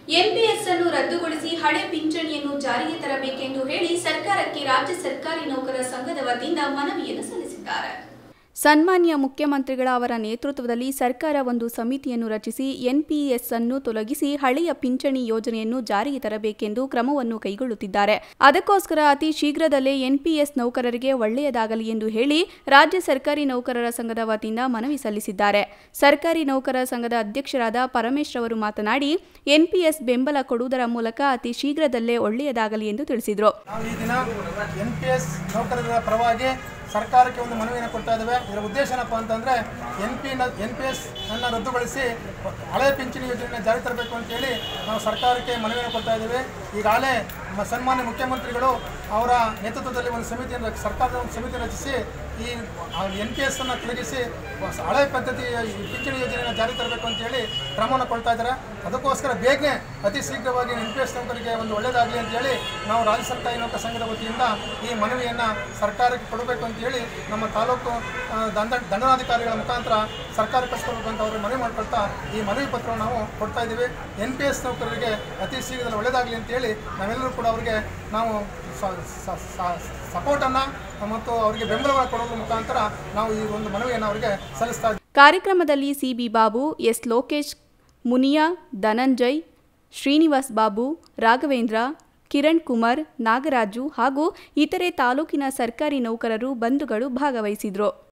NPS ಅನ್ನು ರದ್ದುಗೊಳಿಸಿ ಹಳೆ ಪಿಂಚಣಿಯನ್ನು ಜಾರಿಗೆ ತರಬೇಕೆಂದು ಹೇಳಿ ಸರ್ಕಾರಕ್ಕೆ ರಾಜ್ಯ ಸರ್ಕಾರಿ ನೌಕರರ ಸಂಘದ ವತಿಯಿಂದ ಮನವಿಯನ್ನು ಸಲ್ಲಿಸಿದ್ದಾರೆ ಸನ್ಮಾನ್ಯ ಮುಖ್ಯಮಂತ್ರಿಗಳ ಅವರ ನೇತೃತ್ವದಲ್ಲಿ ಸರ್ಕಾರ ಒಂದು ಸಮಿತಿಯನ್ನು ರಚಿಸಿ ಎನ್ಪಿಎಸ್ ಅನ್ನು ತೊಲಗಿಸಿ ಹಳೆಯ ಪಿಂಚಣಿ ಯೋಜನೆಯನ್ನು ಜಾರಿಗೆ ತರಬೇಕೆಂದು ಕ್ರಮವನ್ನು ಕೈಗೊಳ್ಳುತ್ತಿದ್ದಾರೆ ಅದಕ್ಕೋಸ್ಕರ ಅತಿ ಶೀಘ್ರದಲ್ಲೇ ಎನ್ಪಿಎಸ್ ನೌಕರರಿಗೆ ಒಳ್ಳೆಯದಾಗಲಿ ಎಂದು ಹೇಳಿ ರಾಜ್ಯ ಸರ್ಕಾರಿ ನೌಕರರ ಸಂಘದ ವತಿಯಿಂದ ಮನವಿ ಸಲ್ಲಿಸಿದ್ದಾರೆ ಸರ್ಕಾರಿ ನೌಕರರ ಸಂಘದ ಅಧ್ಯಕ್ಷರಾದ ಪರಮೇಶ್ ಅವರು ಮಾತನಾಡಿ ಎನ್ಪಿಎಸ್ ಬೆಂಬಲ ಕೊಡುವುದರ ಮೂಲಕ ಅತಿ ಶೀಘ್ರದಲ್ಲೇ ಒಳ್ಳೆಯದಾಗಲಿ ಎಂದು ತಿಳಿಸಿದರು ನಾವು ಈ ದಿನ ಎನ್ ಪಿ ಎಸ್ ನೌಕರರ ಪರವಾಗಿ ಸರ್ಕಾರಕ್ಕೆ ಒಂದು ಮನವಿಯನ್ನು ಕೊಡ್ತಾ ಇದ್ದೇವೆ ಇದರ ಉದ್ದೇಶ ಏನಪ್ಪ ಅಂತಂದರೆ N P N P S ಅನ್ನು ರದ್ದುಗೊಳಿಸಿ ಹಳೆ ಪಿಂಚಣಿ ಯೋಜನೆಯನ್ನು ಜಾರಿ ತರಬೇಕು ಅಂತೇಳಿ ನಾವು ಸರ್ಕಾರಕ್ಕೆ ಮನವಿಯನ್ನು ಕೊಡ್ತಾ ಇದ್ದೇವೆ ಈಗಾಗಲೇ ನಮ್ಮ ಸನ್ಮಾನ್ಯ ಮುಖ್ಯಮಂತ್ರಿಗಳು ಅವರ ನೇತೃತ್ವದಲ್ಲಿ ಒಂದು ಸಮಿತಿಯನ್ನು ರಚಿ- ಸರ್ಕಾರದ ಒಂದು ಸಮಿತಿ ರಚಿಸಿ ಈ ಎನ್ ಪಿ ಎಸ್ ಅನ್ನು ತೊಲಗಿಸಿ ಹೊಸ ಹಳೆ ಪದ್ಧತಿ ಈ ಪಿಂಚಣಿ ಯೋಜನೆಯನ್ನು ಜಾರಿ ತರಬೇಕು ಅಂತೇಳಿ ಕ್ರಮವನ್ನು ಕೊಡ್ತಾ ಇದ್ದಾರೆ ಅದಕ್ಕೋಸ್ಕರ ಬೇಗನೆ ಅತಿ ಶೀಘ್ರವಾಗಿ ಎನ್ ಪಿ ಎಸ್ ನೌಕರಿಗೆ ಒಂದು ಒಳ್ಳೆಯದಾಗಲಿ ಅಂತೇಳಿ ನಾವು ರಾಜ್ಯ ಸರ್ಕಾರಿ ನೌಕರ ಸಂಘದ ವತಿಯಿಂದ ಈ ಮನವಿಯನ್ನು ಸರ್ಕಾರಕ್ಕೆ ಕೊಡಬೇಕು ಅಂತೇಳಿ ನಮ್ಮ ತಾಲೂಕು ಆ, ದಂಡ ದಂಡನಾಧಿಕಾರಿಗಳ ಮುಖಾಂತರ ಸರ್ಕಾರ ಕಳಿಸ್ಕೊಳ್ಬೇಕು ಅಂತ ಅವ್ರಿಗೆ ಮನವಿ ಮಾಡ್ಕೊಳ್ತಾ ಈ ಮನವಿ ಪತ್ರವನ್ನು ನಾವು ಕೊಡ್ತಾ ಇದ್ದೀವಿ ಎನ್ ಪಿ ಎಸ್ ನೌಕರರಿಗೆ ಅತಿ ಶೀಘ್ರದಲ್ಲಿ ಒಳ್ಳೆಯದಾಗಲಿ ಅಂತೇಳಿ ನಾವೆಲ್ಲರೂ ಕೂಡ ಅವರಿಗೆ ನಾವು ಸಪೋರ್ಟನ್ನು ಮತ್ತು ಅವರಿಗೆ ಬೆಂಬಲವನ್ನು ಕೊಡೋದ್ರ ಮುಖಾಂತರ ನಾವು ಈ ಒಂದು ಮನವಿಯನ್ನು ಅವರಿಗೆ ಸಲ್ಲಿಸ್ತಾ ಇದ್ದೀವಿ ಕಾರ್ಯಕ್ರಮದಲ್ಲಿ ಸಿಬಿ ಬಾಬು ಎಸ್ ಲೋಕೇಶ್ ಮುನಿಯಾ ಧನಂಜಯ್ ಶ್ರೀನಿವಾಸ್ ಬಾಬು ರಾಘವೇಂದ್ರ ಕಿರಣ್ ಕುಮಾರ್ ನಾಗರಾಜು ಹಾಗೂ ಇತರೆ ತಾಲೂಕಿನ ಸರ್ಕಾರಿ ನೌಕರರು ಬಂಧುಗಳು ಭಾಗವಹಿಸಿದರು